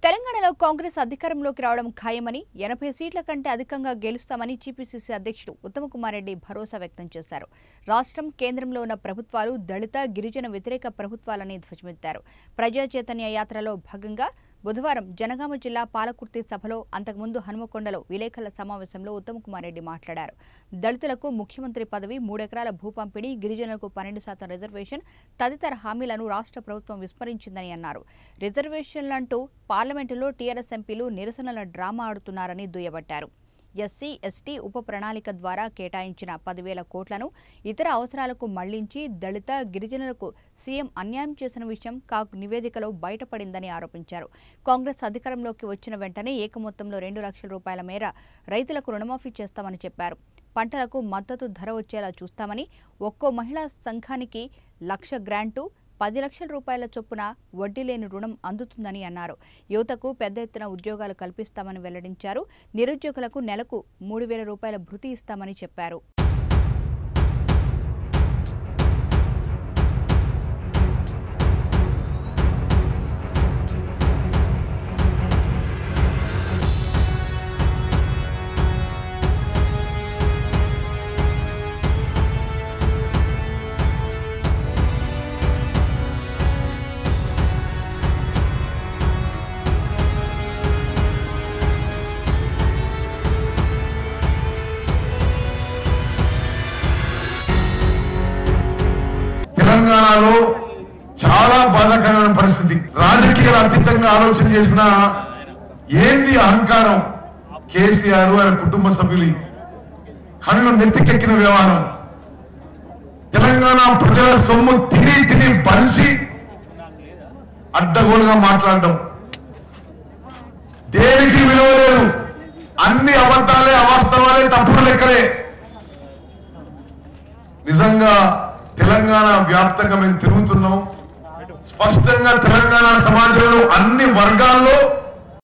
తెలంగాణలో కాంగ్రెస్ అధికారంలోకి రావడం ఖాయమని ఎనభై సీట్ల కంటే అధికంగా గెలుస్తామని టీపీసీసీ అధ్యక్షుడు ఉత్తమకుమార్ రెడ్డి భరోసా వ్యక్తం చేశారు రాష్ట్రం కేంద్రంలో ఉన్న ప్రభుత్వాలు దళిత గిరిజన వ్యతిరేక ప్రభుత్వాలని ధ్వజమెత్తారు ప్రజా చైతన్య యాత్రలో భాగంగా బుధవారం జనగామ జిల్లా పాలకుర్తి సభలో అంతకుముందు హనుమకొండలో విలేకరుల సమావేశంలో ఉత్తమకుమార్ రెడ్డి మాట్లాడారు దళితులకు ముఖ్యమంత్రి పదవి మూడెకరాల భూ పంపిణీ గిరిజనులకు పన్నెండు శాతం రిజర్వేషన్ తదితర హామీలను రాష్ట్ర ప్రభుత్వం విస్మరించిందని అన్నారు రిజర్వేషన్లంటూ పార్లమెంటులో టీఆర్ఎస్ ఎంపీలు నిరసనల డ్రామా ఆడుతున్నారని దుయ్యబట్టారు ఎస్సీ ఎస్టీ ఉప ప్రణాళిక ద్వారా కేటాయించిన పదివేల కోట్లను ఇతర అవసరాలకు మళ్లించి దళిత గిరిజనులకు సీఎం అన్యాయం చేసిన విషయం కాగ్ నివేదికలో బయటపడిందని ఆరోపించారు కాంగ్రెస్ అధికారంలోకి వచ్చిన వెంటనే ఏకమొత్తంలో రెండు లక్షల రూపాయల మేర రైతులకు రుణమాఫీ చేస్తామని చెప్పారు పంటలకు మద్దతు ధర వచ్చేలా చూస్తామని ఒక్కో మహిళా సంఘానికి లక్ష గ్రాంటు పది లక్షల రూపాయల చొప్పున వడ్డీ లేని రుణం అందుతుందని అన్నారు యువతకు పెద్ద ఎత్తున ఉద్యోగాలు కల్పిస్తామని వెల్లడించారు నిరుద్యోగులకు నెలకు మూడు వేల రూపాయల భృతి ఇస్తామని చెప్పారు తెలంగాణలో చాలా బాధాకరమైన పరిస్థితి రాజకీయాలు అతీతంగా ఆలోచన చేసిన ఏంది అహంకారం కేసీఆర్ ఆయన కుటుంబ సభ్యులు కళ్ళు నెత్తికెక్కిన వ్యవహారం తెలంగాణ ప్రజల సొమ్ము తిని తిని బలిసి అడ్డగోలుగా మాట్లాడడం దేనికి విలువ లేదు అన్ని అబద్ధాలే అవాస్తవాలే తప్పుడు లెక్కలే నిజంగా తెలంగాణ వ్యాప్తంగా మేము తిరుగుతున్నాం స్పష్టంగా తెలంగాణ సమాజంలో అన్ని వర్గాల్లో